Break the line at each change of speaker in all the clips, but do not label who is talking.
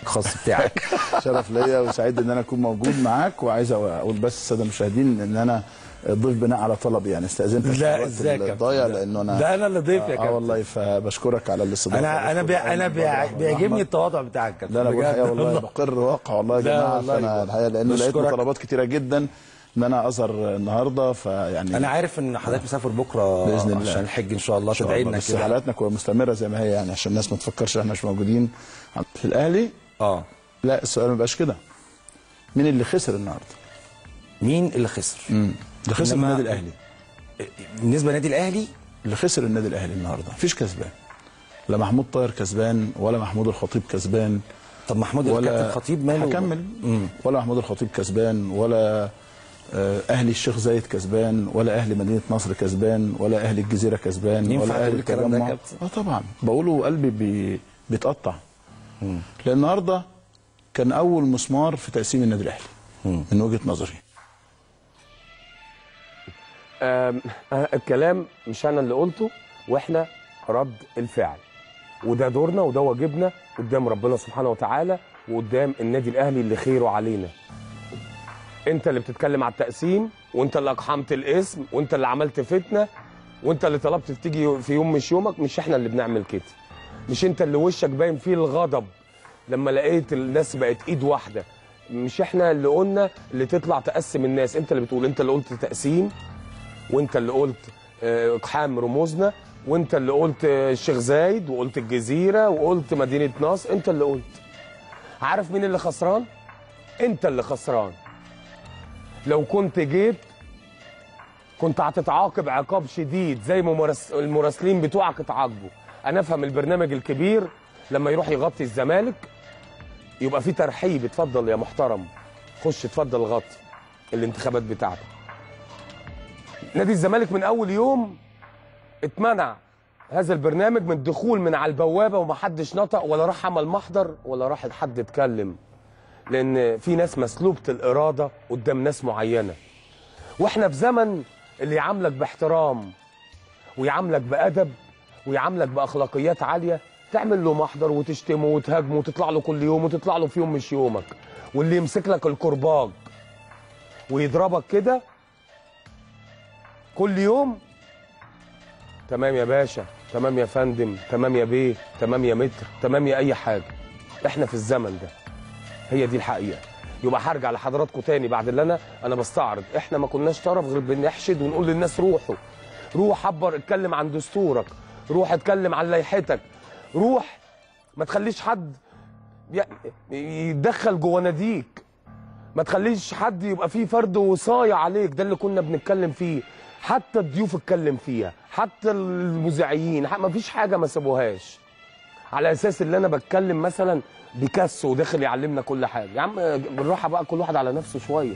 الخاص بتاعك
شرف ليا وسعيد ان انا اكون موجود معاك وعايز اقول بس الساده المشاهدين ان انا ضيف بناء على طلب يعني استاذنت في
لا
الوقت
ازيك يا
الضايع
كابتن؟
لانه انا
ده انا اللي ضيف يا
اه
كابتن
والله فبشكرك على الاستضافه
انا انا بي... انا بي... بيعجبني التواضع بتاعك يا كابتن.
لا انا بقول
بجد
الحقيقه والله بقر واقع والله يا
لا
جماعه
والله
فانا
يبقى.
الحقيقه لانه لقيت
بشكرك.
طلبات كتيره جدا ان انا اظهر النهارده فيعني
انا عارف ان حضرتك مسافر بكره
بإذن الله.
عشان الحج ان شاء الله
إن شاء
تدعي
الله.
لنا
بس
كده
حلقاتنا كلها مستمره زي ما هي يعني عشان الناس ما تفكرش احنا مش موجودين في الاهلي
اه
لا السؤال ما بقاش كده مين اللي خسر النهارده؟
مين اللي خسر؟
اللي خسر
إنما-
النادي الاهلي
بالنسبه للنادي الاهلي
اللي خسر النادي الاهلي النهارده مفيش كسبان لا محمود طاهر كسبان ولا محمود الخطيب كسبان
طب محمود
ولا
الكابتن الخطيب ماله
هكمل ولا محمود الخطيب كسبان ولا آه، اهلي الشيخ زايد كسبان ولا اهلي مدينه نصر كسبان ولا اهلي الجزيره كسبان
ينفع
ولا
تقول
اهلي
الكلام ده يا
التجمع
كابتن؟
اه طبعا بقوله قلبي بي بيتقطع لان النهارده كان اول مسمار في تقسيم النادي الاهلي من وجهه نظري
آم، آه، الكلام مش انا اللي قلته واحنا رد الفعل وده دورنا وده واجبنا قدام ربنا سبحانه وتعالى وقدام النادي الاهلي اللي خيره علينا انت اللي بتتكلم على التقسيم وانت اللي اقحمت الاسم وانت اللي عملت فتنه وانت اللي طلبت تيجي في يوم مش يومك مش احنا اللي بنعمل كده مش انت اللي وشك باين فيه الغضب لما لقيت الناس بقت ايد واحده مش احنا اللي قلنا اللي تطلع تقسم الناس انت اللي بتقول انت اللي قلت تقسيم وانت اللي قلت آه، اقحام رموزنا وانت اللي قلت آه، الشيخ زايد وقلت الجزيره وقلت مدينه نصر انت اللي قلت عارف مين اللي خسران انت اللي خسران لو كنت جيت كنت هتتعاقب عقاب شديد زي ما مرس- المراسلين بتوعك اتعاقبوا انا افهم البرنامج الكبير لما يروح يغطي الزمالك يبقى في ترحيب اتفضل يا محترم خش اتفضل غطي الانتخابات بتاعتك نادي الزمالك من اول يوم اتمنع هذا البرنامج من الدخول من على البوابه ومحدش نطق ولا راح عمل محضر ولا راح حد اتكلم لان في ناس مسلوبه الاراده قدام ناس معينه واحنا في زمن اللي يعاملك باحترام ويعاملك بادب ويعاملك باخلاقيات عاليه تعمل له محضر وتشتمه وتهاجمه وتطلع له كل يوم وتطلع له في يوم مش يومك واللي يمسك لك الكرباج ويضربك كده كل يوم تمام يا باشا تمام يا فندم تمام يا بيه تمام يا متر تمام يا اي حاجه احنا في الزمن ده هي دي الحقيقه يبقى هرجع لحضراتكم تاني بعد اللي انا انا بستعرض احنا ما كناش طرف غير بنحشد ونقول للناس روحوا روح عبر اتكلم عن دستورك روح اتكلم عن لائحتك روح ما تخليش حد ي- يتدخل جوه ناديك ما تخليش حد يبقى فيه فرد وصاية عليك ده اللي كنا بنتكلم فيه حتى الضيوف اتكلم فيها حتى المذيعين ح- ما فيش حاجة ما سابوهاش على اساس اللي انا بتكلم مثلا بيكاسو وداخل يعلمنا كل حاجه يا عم بالراحه بقى كل واحد على نفسه شويه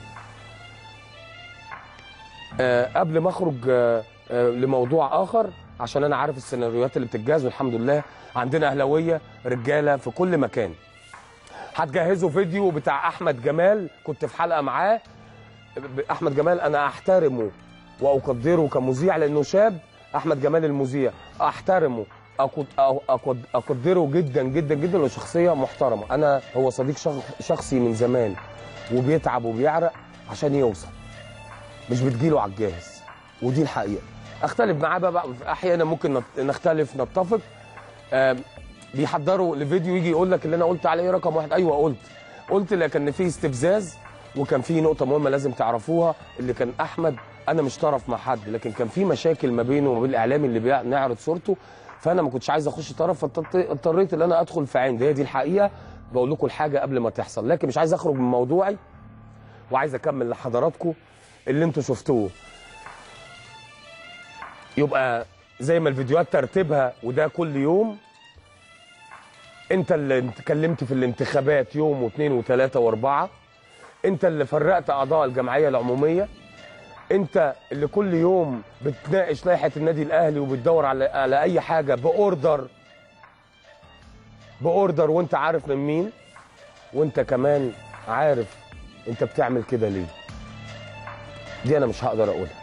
آه قبل ما اخرج آه آه لموضوع اخر عشان انا عارف السيناريوهات اللي بتتجهز والحمد لله عندنا اهلاويه رجاله في كل مكان هتجهزوا فيديو بتاع احمد جمال كنت في حلقه معاه ب- احمد جمال انا احترمه واقدره كمذيع لانه شاب احمد جمال المذيع احترمه أقد- أو- أقد- اقدره جدا جدا جدا لانه شخصيه محترمه انا هو صديق شخ- شخصي من زمان وبيتعب وبيعرق عشان يوصل مش بتجيله على الجاهز ودي الحقيقه اختلف معاه بقى, بقى احيانا ممكن نت- نختلف نتفق آم، بيحضروا لفيديو يجي يقول لك اللي انا قلت عليه رقم واحد ايوه قلت قلت لكن في استفزاز وكان في نقطه مهمه لازم تعرفوها اللي كان احمد انا مش طرف مع حد لكن كان في مشاكل ما بينه وما بين الاعلامي اللي بيعرض صورته فانا ما كنتش عايز اخش طرف فاضطريت ان انا ادخل في عين هي دي الحقيقه بقول لكم الحاجه قبل ما تحصل لكن مش عايز اخرج من موضوعي وعايز اكمل لحضراتكم اللي انتوا شفتوه يبقى زي ما الفيديوهات ترتيبها وده كل يوم انت اللي اتكلمت في الانتخابات يوم واثنين وثلاثة واربعة انت اللي فرقت اعضاء الجمعية العمومية انت اللي كل يوم بتناقش لائحة النادي الاهلي وبتدور على على اي حاجة باوردر باوردر وانت عارف من مين وانت كمان عارف انت بتعمل كده ليه دي انا مش هقدر اقولها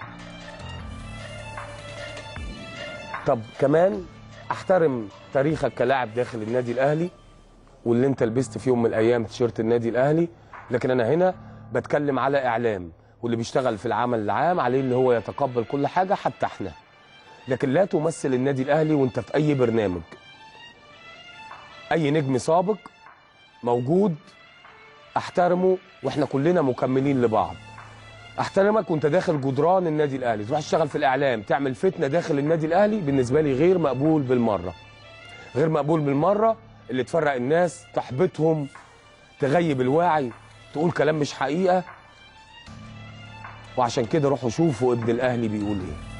طب كمان احترم تاريخك كلاعب داخل النادي الاهلي واللي انت لبست في يوم من الايام تيشيرت النادي الاهلي لكن انا هنا بتكلم على اعلام واللي بيشتغل في العمل العام عليه اللي هو يتقبل كل حاجه حتى احنا لكن لا تمثل النادي الاهلي وانت في اي برنامج اي نجم سابق موجود احترمه واحنا كلنا مكملين لبعض احترمك وانت داخل جدران النادي الاهلي تروح تشتغل في الاعلام تعمل فتنه داخل النادي الاهلي بالنسبه لي غير مقبول بالمره غير مقبول بالمره اللي تفرق الناس تحبطهم تغيب الواعي تقول كلام مش حقيقه وعشان كده روحوا شوفوا ابن الاهلي بيقول ايه